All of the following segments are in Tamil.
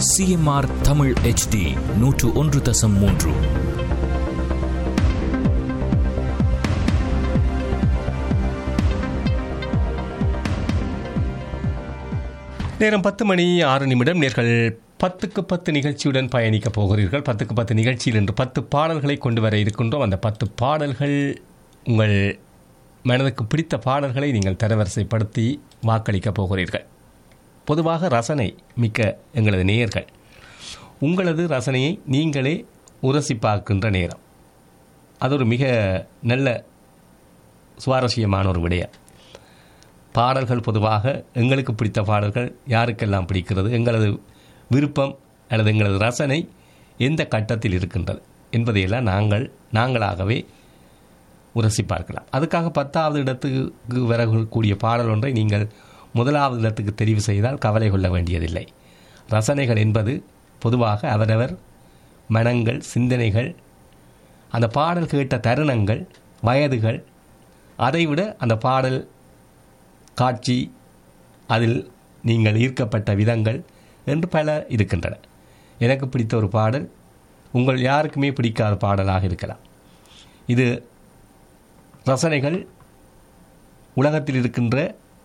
சிஎம்ஆர் தமிழ் ஹெச்டி நூற்று ஒன்று தசம் மூன்று நேரம் பத்து மணி ஆறு நிமிடம் நேர்கள் பத்துக்கு பத்து நிகழ்ச்சியுடன் பயணிக்கப் போகிறீர்கள் பத்துக்கு பத்து நிகழ்ச்சியில் இன்று பத்து பாடல்களை கொண்டு வர இருக்கின்றோம் அந்த பத்து பாடல்கள் உங்கள் மனதுக்கு பிடித்த பாடல்களை நீங்கள் தரவரிசைப்படுத்தி வாக்களிக்கப் போகிறீர்கள் பொதுவாக ரசனை மிக்க எங்களது நேயர்கள் உங்களது ரசனையை நீங்களே உரசி பார்க்கின்ற நேரம் அது ஒரு மிக நல்ல சுவாரஸ்யமான ஒரு விடயம் பாடல்கள் பொதுவாக எங்களுக்கு பிடித்த பாடல்கள் யாருக்கெல்லாம் பிடிக்கிறது எங்களது விருப்பம் அல்லது எங்களது ரசனை எந்த கட்டத்தில் இருக்கின்றது என்பதையெல்லாம் நாங்கள் நாங்களாகவே உரசி பார்க்கலாம் அதுக்காக பத்தாவது இடத்துக்கு வரக்கூடிய பாடல் ஒன்றை நீங்கள் முதலாவது இடத்துக்கு தெரிவு செய்தால் கவலை கொள்ள வேண்டியதில்லை ரசனைகள் என்பது பொதுவாக அவரவர் மனங்கள் சிந்தனைகள் அந்த பாடல் கேட்ட தருணங்கள் வயதுகள் அதைவிட அந்த பாடல் காட்சி அதில் நீங்கள் ஈர்க்கப்பட்ட விதங்கள் என்று பல இருக்கின்றன எனக்கு பிடித்த ஒரு பாடல் உங்கள் யாருக்குமே பிடிக்காத பாடலாக இருக்கலாம் இது ரசனைகள் உலகத்தில் இருக்கின்ற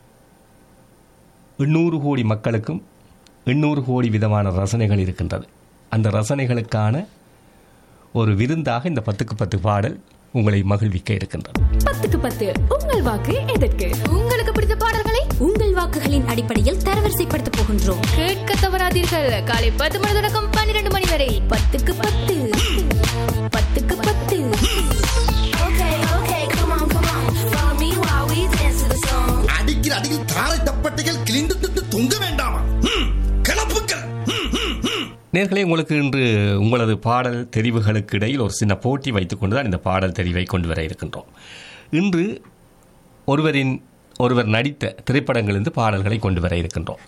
எண்ணூறு கோடி மக்களுக்கும் எண்ணூறு கோடி விதமான ரசனைகள் இருக்கின்றது அந்த ரசனைகளுக்கான ஒரு விருந்தாக இந்த பத்துக்கு பத்து பாடல் உங்களை மகிழ்விக்க இருக்கின்றது பத்துக்கு பத்து உங்கள் வாக்கு எதற்கு உங்களுக்கு பிடித்த பாடல்களை உங்கள் வாக்குகளின் அடிப்படையில் தரவரிசைப்படுத்த போகின்றோம் கேட்க தவறாதீர்கள் காலை பத்து மணி தொடக்கம் பன்னிரண்டு மணி வரை பத்துக்கு பத்து பத்துக்கு பத்து Okay, okay, come on, come on. Follow me while we dance to the song. அடிக்கிற அடியில் தாரை தப்பட்டைகள் கிழிந்து திட்டு தொங்க வேண்டாமா ம், கிளப்புக்கள் ம், ம், ம். நேர்களே உங்களுக்கு இன்று உங்களது பாடல் தெரிவுகளுக்கு இடையில் ஒரு சின்ன போட்டி வைத்துக்கொண்டு தான் இந்த பாடல் தெரிவை கொண்டு வர இருக்கின்றோம் இன்று ஒருவரின் ஒருவர் நடித்த திரைப்படங்களிலிருந்து பாடல்களை கொண்டு வர இருக்கின்றோம்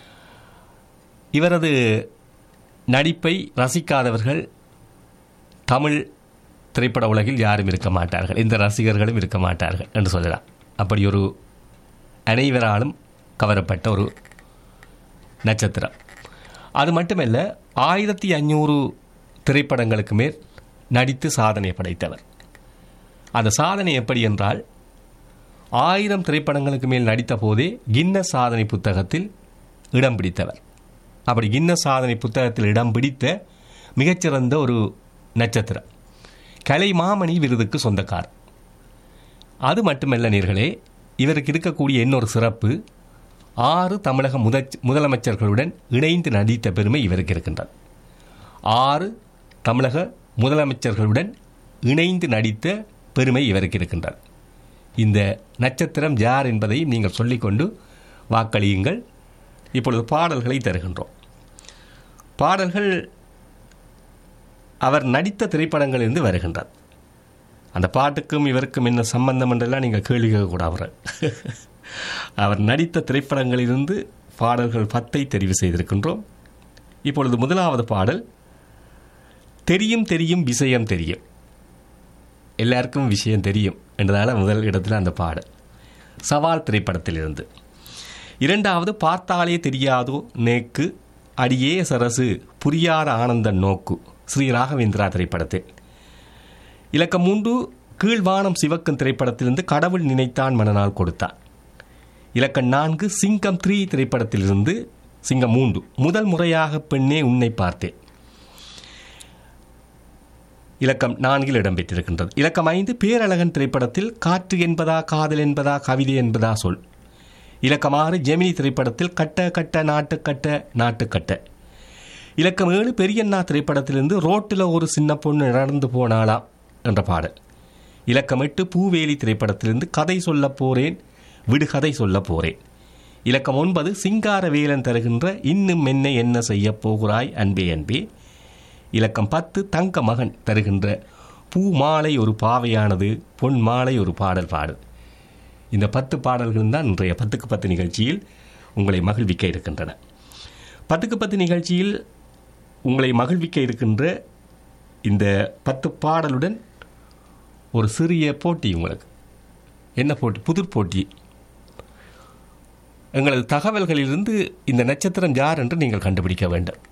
இவரது நடிப்பை ரசிக்காதவர்கள் தமிழ் திரைப்பட உலகில் யாரும் இருக்க மாட்டார்கள் எந்த ரசிகர்களும் இருக்க மாட்டார்கள் என்று சொல்லலாம் அப்படி ஒரு அனைவராலும் கவரப்பட்ட ஒரு நட்சத்திரம் அது மட்டுமல்ல ஆயிரத்தி ஐநூறு திரைப்படங்களுக்கு மேல் நடித்து சாதனை படைத்தவர் அந்த சாதனை எப்படி என்றால் ஆயிரம் திரைப்படங்களுக்கு மேல் நடித்த போதே கின்னஸ் சாதனை புத்தகத்தில் இடம் பிடித்தவர் அப்படி கின்னஸ் சாதனை புத்தகத்தில் இடம் பிடித்த மிகச்சிறந்த ஒரு நட்சத்திரம் கலை மாமணி விருதுக்கு சொந்தக்கார் அது மட்டுமல்ல நேர்களே இவருக்கு இருக்கக்கூடிய இன்னொரு சிறப்பு ஆறு தமிழக முதற் முதலமைச்சர்களுடன் இணைந்து நடித்த பெருமை இவருக்கு இருக்கின்றது ஆறு தமிழக முதலமைச்சர்களுடன் இணைந்து நடித்த பெருமை இவருக்கு இருக்கின்றது இந்த நட்சத்திரம் யார் என்பதையும் நீங்கள் சொல்லிக்கொண்டு வாக்களியுங்கள் இப்பொழுது பாடல்களை தருகின்றோம் பாடல்கள் அவர் நடித்த திரைப்படங்களிலிருந்து வருகின்றது அந்த பாட்டுக்கும் இவருக்கும் என்ன சம்பந்தம் என்றெல்லாம் நீங்கள் கேள்வி கேட்கக்கூடாது அவர் நடித்த திரைப்படங்களிலிருந்து பாடல்கள் பத்தை தெரிவு செய்திருக்கின்றோம் இப்பொழுது முதலாவது பாடல் தெரியும் தெரியும் விஷயம் தெரியும் எல்லாருக்கும் விஷயம் தெரியும் என்றதால முதல் இடத்துல அந்த பாடல் சவால் திரைப்படத்திலிருந்து இரண்டாவது பார்த்தாலே தெரியாதோ நேக்கு அடியே சரசு புரியாத ஆனந்த நோக்கு ஸ்ரீ ராகவேந்திரா திரைப்படத்தில் இலக்கம் மூன்று கீழ்வானம் சிவக்கும் திரைப்படத்திலிருந்து கடவுள் நினைத்தான் மனநாள் கொடுத்தான் இலக்கம் நான்கு சிங்கம் த்ரீ திரைப்படத்திலிருந்து சிங்கம் மூன்று முதல் முறையாக பெண்ணே உன்னை பார்த்தேன் இலக்கம் நான்கில் இடம்பெற்றிருக்கின்றது இலக்கம் ஐந்து பேரழகன் திரைப்படத்தில் காற்று என்பதா காதல் என்பதா கவிதை என்பதா சொல் இலக்கம் ஆறு ஜெமினி திரைப்படத்தில் கட்ட கட்ட நாட்டுக்கட்ட நாட்டுக்கட்ட இலக்கம் ஏழு பெரியண்ணா திரைப்படத்திலிருந்து ரோட்டில் ஒரு சின்ன பொண்ணு நடந்து போனாளாம் என்ற பாடல் இலக்கம் எட்டு பூவேலி திரைப்படத்திலிருந்து கதை சொல்லப் போறேன் விடுகதை சொல்லப் போறேன் இலக்கம் ஒன்பது சிங்கார வேலன் தருகின்ற இன்னும் என்ன என்ன செய்யப் போகிறாய் அன்பே அன்பே இலக்கம் பத்து தங்க மகன் தருகின்ற பூ மாலை ஒரு பாவையானது பொன் மாலை ஒரு பாடல் பாடு இந்த பத்து பாடல்கள் தான் இன்றைய பத்துக்கு பத்து நிகழ்ச்சியில் உங்களை மகிழ்விக்க இருக்கின்றன பத்துக்கு பத்து நிகழ்ச்சியில் உங்களை மகிழ்விக்க இருக்கின்ற இந்த பத்து பாடலுடன் ஒரு சிறிய போட்டி உங்களுக்கு என்ன போட்டி புதிர் போட்டி எங்களது தகவல்களிலிருந்து இந்த நட்சத்திரம் யார் என்று நீங்கள் கண்டுபிடிக்க வேண்டும்